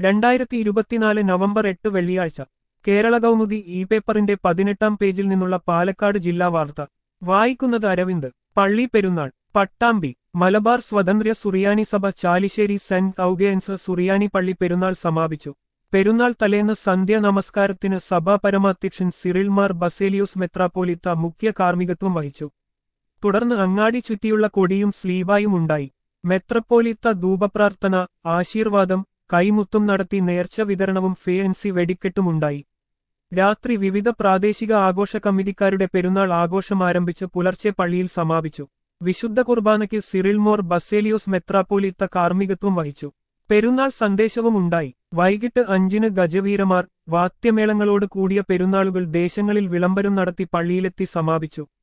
രണ്ടായിരത്തി ഇരുപത്തിനാല് നവംബർ എട്ട് വെള്ളിയാഴ്ച കേരള കൗമുദി ഇ പേപ്പറിന്റെ പതിനെട്ടാം പേജിൽ നിന്നുള്ള പാലക്കാട് ജില്ലാ വാർത്ത വായിക്കുന്നത് അരവിന്ദ് പള്ളി പെരുന്നാൾ പട്ടാമ്പി മലബാർ സ്വതന്ത്ര സുറിയാനി സഭ ചാലിശ്ശേരി സെന്റ് ഔഗേൻസ് സുറിയാനി പള്ളി പെരുന്നാൾ സമാപിച്ചു പെരുന്നാൾ തലേന്ന് സന്ധ്യ നമസ്കാരത്തിന് സഭാ പരമാധ്യക്ഷൻ സിറിൽമാർ ബസേലിയൂസ് മെത്രാപ്പോലിത്ത മുഖ്യ കാർമ്മികത്വം വഹിച്ചു തുടർന്ന് അങ്ങാടി ചുറ്റിയുള്ള കൊടിയും സ്ലീവായും ഉണ്ടായി മെത്രപ്പോലിത്ത ധൂപപ്രാർത്ഥന ആശീർവാദം കൈമുത്തും നടത്തി നേർച്ച വിതരണവും ഫേൻസി വെടിക്കെട്ടുമുണ്ടായി രാത്രി വിവിധ പ്രാദേശിക ആഘോഷ കമ്മിറ്റിക്കാരുടെ പെരുന്നാൾ ആഘോഷം ആരംഭിച്ച് പുലർച്ചെ പള്ളിയിൽ സമാപിച്ചു വിശുദ്ധ കുർബാനയ്ക്ക് സിറിൽമോർ ബസേലിയോസ് മെത്രാപ്പോലിത്ത കാർമ്മികത്വം വഹിച്ചു പെരുന്നാൾ സന്ദേശവും ഉണ്ടായി വൈകിട്ട് അഞ്ചിന് ഗജവീരമാർ വാദ്യമേളങ്ങളോട് കൂടിയ പെരുന്നാളുകൾ ദേശങ്ങളിൽ വിളംബരം നടത്തി പള്ളിയിലെത്തി സമാപിച്ചു